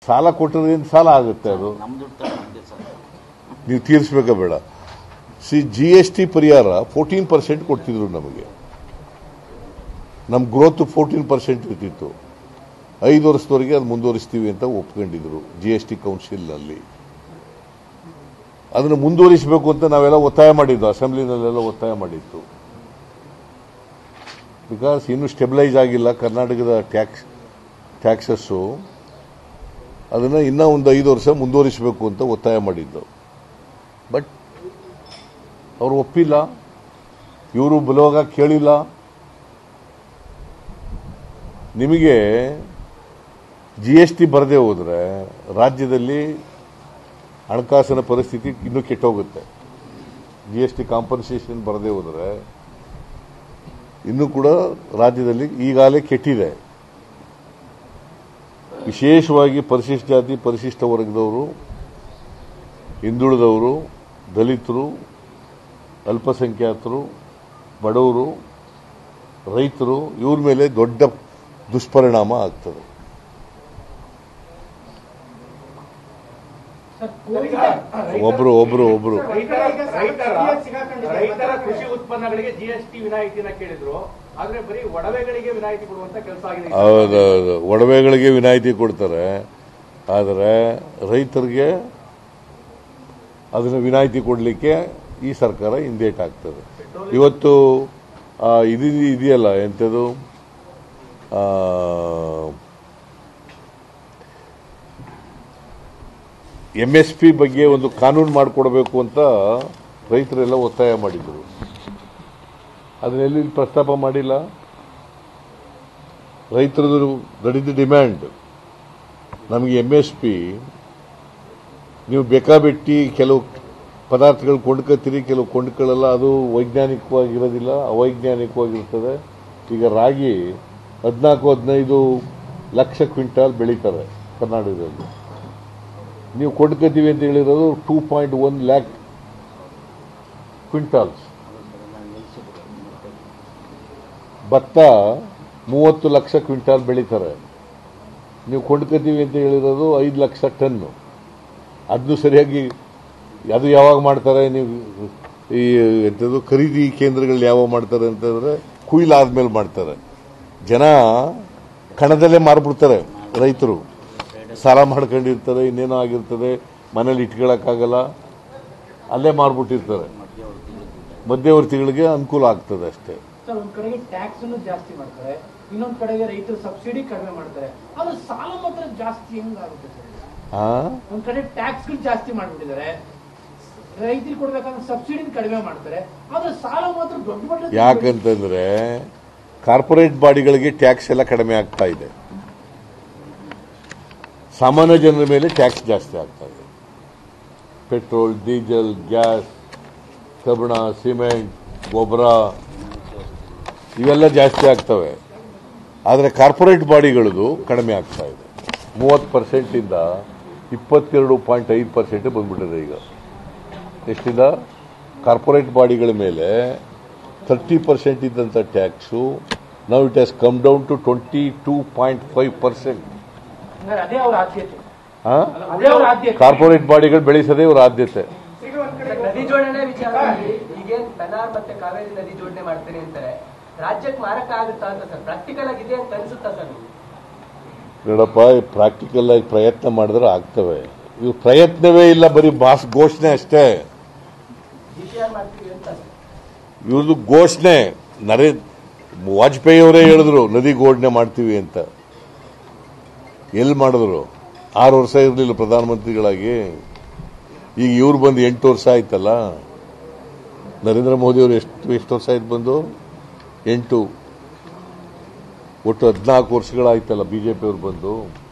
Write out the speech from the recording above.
ಸಾಲ ಕೊಟ್ಟದ್ರಿಂದ ಸಾಲ ಆಗುತ್ತೆ ಅದು ನಮ್ ದುಡ್ಡು ತಗೊಂಡು ನಮ್ಗೆ ಸರ್ ನೀವು ತೀರಿಸ್ಬೇಕಾ ಬೇಡ ಸಿ ಜಿ ಎಸ್ ಟಿ ಪರಿಹಾರ ಫೋರ್ಟೀನ್ ಪರ್ಸೆಂಟ್ ಕೊಡ್ತಿದ್ರು ನಮಗೆ ನಮ್ಮ ಗ್ರೋತ್ ಫೋರ್ಟೀನ್ ಪರ್ಸೆಂಟ್ ಇರ್ತಿತ್ತು ಐದು ವರ್ಷದವರೆಗೆ ಅದು ಮುಂದುವರಿಸ್ತೀವಿ ಅಂತ ಒಪ್ಕೊಂಡಿದ್ರು ಜಿ ಎಸ್ ಟಿ ಕೌನ್ಸಿಲ್ನಲ್ಲಿ ಅದನ್ನು ಮುಂದುವರಿಸಬೇಕು ಅಂತ ನಾವೆಲ್ಲ ಒತ್ತಾಯ ಮಾಡಿದ್ದು ಅಸೆಂಬ್ಲಿನಲ್ಲೆಲ್ಲ ಒತ್ತಾಯ ಮಾಡಿತ್ತು ಬಿಕಾಸ್ ಇನ್ನೂ ಸ್ಟೆಬಿಲೈಸ್ ಆಗಿಲ್ಲ ಕರ್ನಾಟಕದ ಟ್ಯಾಕ್ಸ್ ಟ್ಯಾಕ್ಸಸ್ಸು ಅದನ್ನು ಇನ್ನೂ ಒಂದು ಐದು ವರ್ಷ ಮುಂದುವರಿಸಬೇಕು ಅಂತ ಒತ್ತಾಯ ಮಾಡಿದ್ದು ಬಟ್ ಅವರು ಒಪ್ಪಿಲ್ಲ ಇವರು ಬಲುವಾಗ ಕೇಳಿಲ್ಲ ನಿಮಗೆ ಜಿ ಎಸ್ ಟಿ ಬರದೇ ಹೋದ್ರೆ ರಾಜ್ಯದಲ್ಲಿ ಹಣಕಾಸಿನ ಪರಿಸ್ಥಿತಿ ಇನ್ನೂ ಕೆಟ್ಟೋಗುತ್ತೆ ಜಿ ಎಸ್ ಟಿ ಕಾಂಪನ್ಸೇಷನ್ ಬರದೇ ಹೋದ್ರೆ ಇನ್ನೂ ಕೂಡ ರಾಜ್ಯದಲ್ಲಿ ಈಗಾಗಲೇ ಕೆಟ್ಟಿದೆ ವಿಶೇಷವಾಗಿ ಪರಿಶಿಷ್ಟ ಜಾತಿ ಪರಿಶಿಷ್ಟ ವರ್ಗದವರು ಹಿಂದುಳಿದವರು ದಲಿತರು ಅಲ್ಪಸಂಖ್ಯಾತರು ಬಡವರು ರೈತರು ಇವ್ರ ಮೇಲೆ ದೊಡ್ಡ ದುಷ್ಪರಿಣಾಮ ಆಗ್ತದೆ ಒಬ್ರು ಒಬ್ರು ಒಬ್ರು ರೈತರ ರೈತರ ರೈತರ ಕೃಷಿ ಉತ್ಪನ್ನಗಳಿಗೆ ಜಿಎಸ್ಟಿ ವಿನಾಯಿತಿನ ಕೇಳಿದ್ರು ಆದ್ರೆ ಬರೀ ಒಡವೆಗಳಿಗೆ ವಿನಾಯಿತಿ ಕೊಡುವಂತ ಕೆಲಸ ಆಗಿದೆ ಹೌದೌದು ಒಡವೆಗಳಿಗೆ ವಿನಾಯಿತಿ ಕೊಡ್ತಾರೆ ಆದರೆ ರೈತರಿಗೆ ಅದನ್ನು ವಿನಾಯಿತಿ ಕೊಡಲಿಕ್ಕೆ ಈ ಸರ್ಕಾರ ಹಿಂದೇಟ್ ಆಗ್ತದೆ ಇವತ್ತು ಆ, ಇದು ಇದೆಯಲ್ಲ ಎಂಥದ್ದು ಆ, ಎಂ ಎಸ್ ಪಿ ಬಗ್ಗೆ ಒಂದು ಕಾನೂನು ಮಾಡಿಕೊಡ್ಬೇಕು ಅಂತ ರೈತರೆಲ್ಲ ಒತ್ತಾಯ ಮಾಡಿದರು ಅದನ್ನೆಲ್ಲಿ ಪ್ರಸ್ತಾಪ ಮಾಡಿಲ್ಲ ರೈತರದು ದಟ್ ಇಸ್ ದಿ ಡಿಮ್ಯಾಂಡ್ ನಮಗೆ ಎಂ ಎಸ್ ಪಿ ನೀವು ಬೇಕಾಬಿಟ್ಟಿ ಕೆಲವು ಪದಾರ್ಥಗಳು ಕೊಂಡ್ಕೊತೀರಿ ಕೆಲವು ಕೊಂಡ್ಕೊಳ್ಳಲ್ಲ ಅದು ವೈಜ್ಞಾನಿಕವಾಗಿರೋದಿಲ್ಲ ಅವೈಜ್ಞಾನಿಕವಾಗಿರ್ತದೆ ಈಗ ರಾಗಿ ಹದಿನಾಲ್ಕು ಹದಿನೈದು ಲಕ್ಷ ಕ್ವಿಂಟಾಲ್ ಬೆಳೀತಾರೆ ಕರ್ನಾಟಕದಲ್ಲಿ ನೀವು ಕೊಂಡ್ಕೊತೀವಿ ಅಂತ ಹೇಳಿರೋದು two point one lakh quintals ಭತ್ತ ಮೂವತ್ತು ಲಕ್ಷ ಕ್ವಿಂಟಾಲ್ ಬೆಳೀತಾರೆ ನೀವು ಕೊಂಡ್ಕೊತೀವಿ ಅಂತ ಹೇಳಿರೋದು ಐದು ಲಕ್ಷ ಟನ್ನು ಅದನ್ನು ಸರಿಯಾಗಿ ಅದು ಯಾವಾಗ ಮಾಡ್ತಾರೆ ನೀವು ಈ ಎಂಥದ್ದು ಖರೀದಿ ಕೇಂದ್ರಗಳು ಯಾವಾಗ ಮಾಡ್ತಾರೆ ಅಂತಂದ್ರೆ ಕುಯ್ಲಾದ್ಮೇಲೆ ಮಾಡ್ತಾರೆ ಜನ ಕಣದಲ್ಲೇ ಮಾರ್ಬಿಡ್ತಾರೆ ರೈತರು ಸಾಲ ಮಾಡ್ಕೊಂಡಿರ್ತಾರೆ ಇನ್ನೇನೋ ಆಗಿರ್ತದೆ ಮನೇಲಿ ಇಟ್ಕೊಳ್ಳೋಕ್ಕಾಗಲ್ಲ ಅಲ್ಲೇ ಮಾರ್ಬಿಟ್ಟಿರ್ತಾರೆ ಮಧ್ಯವರ್ತಿಗಳಿಗೆ ಅನುಕೂಲ ಆಗ್ತದೆ ಅಷ್ಟೇ ಸರ್ ಒಂದ್ ಕಡೆಗೆ ಟ್ಯಾಕ್ಸ್ ಅನ್ನು ಜಾಸ್ತಿ ಮಾಡ್ತಾರೆ ಇನ್ನೊಂದ್ ಕಡೆಗೆ ರೈತರು ಸಬ್ಸಿಡಿ ಕಡಿಮೆ ಮಾಡ್ತಾರೆ ಆದ್ರೆ ಸಾಲ ಮಾತ್ರ ಜಾಸ್ತಿ ಹೆಂಗಾಗುತ್ತೆ ಸರ್ ಆ ಒಂದ್ ಕಡೆ ಟ್ಯಾಕ್ಸ್ ಗಳು ಜಾಸ್ತಿ ಮಾಡ್ಬಿಟ್ಟಿದ್ದಾರೆ ರೈತರಿಗೆ ಕೊಡ್ಬೇಕಾದ್ರೆ ಸಬ್ಸಿಡಿ ಕಡಿಮೆ ಮಾಡ್ತಾರೆ ಆದ್ರೆ ಸಾಲ ಮಾತ್ರ ದೊಡ್ಡ ಮಟ್ಟದ ಯಾಕಂತಂದ್ರೆ ಕಾರ್ಪೊರೇಟ್ ಬಾಡಿಗಳಿಗೆ ಟ್ಯಾಕ್ಸ್ ಎಲ್ಲ ಕಡಿಮೆ ಆಗ್ತಾ ಇದೆ ಸಾಮಾನ್ಯ ಜನರ ಮೇಲೆ ಟ್ಯಾಕ್ಸ್ ಜಾಸ್ತಿ ಆಗ್ತಾ ಇದೆ ಪೆಟ್ರೋಲ್ ಡೀಸೆಲ್ ಗ್ಯಾಸ್ ಕಬ್ಬಣ ಸಿಮೆಂಟ್ ಗೊಬ್ಬರ ಇವೆಲ್ಲ ಜಾಸ್ತಿ ಆಗ್ತವೆ ಆದರೆ ಕಾರ್ಪೊರೇಟ್ ಬಾಡಿಗಳದು ಕಡಿಮೆ ಆಗ್ತಾ ಇದೆ ಮೂವತ್ತು ಪರ್ಸೆಂಟಿಂದ ಇಪ್ಪತ್ತೆರಡು ಪಾಯಿಂಟ್ ಐದು ಪರ್ಸೆಂಟ್ ಬಂದ್ಬಿಟ್ಟಿದೆ ಈಗ ಎಷ್ಟಿಂದ ಕಾರ್ಪೊರೇಟ್ ಬಾಡಿಗಳ ಮೇಲೆ ಥರ್ಟಿ ಪರ್ಸೆಂಟ್ ಇದ್ದಂಥ ಟ್ಯಾಕ್ಸು ನಾವು it has come down to twenty two point five percent ಹಂಗಾರೆ ಅದೇ ಅವ್ರ ಆದ್ಯತೆ ಅದೇ ಅವ್ರ ಆದ್ಯತೆ ಕಾರ್ಪೊರೇಟ್ ಬಾಡಿಗಳು ಬೆಳೆಸೋದೇ ಇವರ ಆದ್ಯತೆ ನದಿ ಜೋಡಣೆ ವಿಚಾರವಾಗಿ ಈಗೇನ್ ಪೆನಾರ್ ಮತ್ತೆ ಕಾವೇರಿ ನದಿ ಜೋಡಣೆ ಮಾಡ್ತೀನಿ ಅಂತಾರೆ ರಾಜ್ಯಕ್ಕೆ ಮಾರಕ ಆಗುತ್ತಾ ಅಂತ ಸರ್ ಪ್ರಾಕ್ಟಿಕಲ್ ಆಗಿದೆ ಅಂತ ಅನ್ಸುತ್ತಾ ಸರ್ ನಿಮ್ಗೆ? ನೋಡಪ್ಪ ಪ್ರಾಕ್ಟಿಕಲ್ ಆಗಿ ಪ್ರಯತ್ನ ಮಾಡಿದ್ರೆ ಆಗ್ತವೆ ಇವು ಪ್ರಯತ್ನವೇ ಇಲ್ಲ ಬರೀ ಬಾಸ್ ಘೋಷಣೆ ಅಷ್ಟೇ DPR ಮಾಡ್ತೀವಿ ಅಂತ ಸರ್. ಇವ್ರದ್ದು ಘೋಷಣೆ ನರೇ ವಾಜಪೇಯಿ ಅವರೇ ಹೇಳಿದ್ರು ನದಿ ಘೋಷಣೆ ಮಾಡ್ತೀವಿ ಅಂತ ಎಲ್ಲಿ ಮಾಡಿದ್ರು ಆರು ವರ್ಷ ಇರಲಿಲ್ಲ ಪ್ರಧಾನಮಂತ್ರಿಗಳಾಗಿ ಈಗ ಇವ್ರು ಬಂದು ಎಂಟು ವರ್ಷ ಆಯ್ತಲ್ಲ ನರೇಂದ್ರ ಮೋದಿ ಅವರು ಎಷ್ಟು ಎಷ್ಟು ವರ್ಷ ಆಯ್ತು ಬಂದು ಎಂಟು ಒಟ್ಟು ಹದಿನಾಲ್ಕು ವರ್ಷಗಳಾಯ್ತಲ್ಲ ಬಿಜೆಪಿ ಅವ್ರು ಬಂದು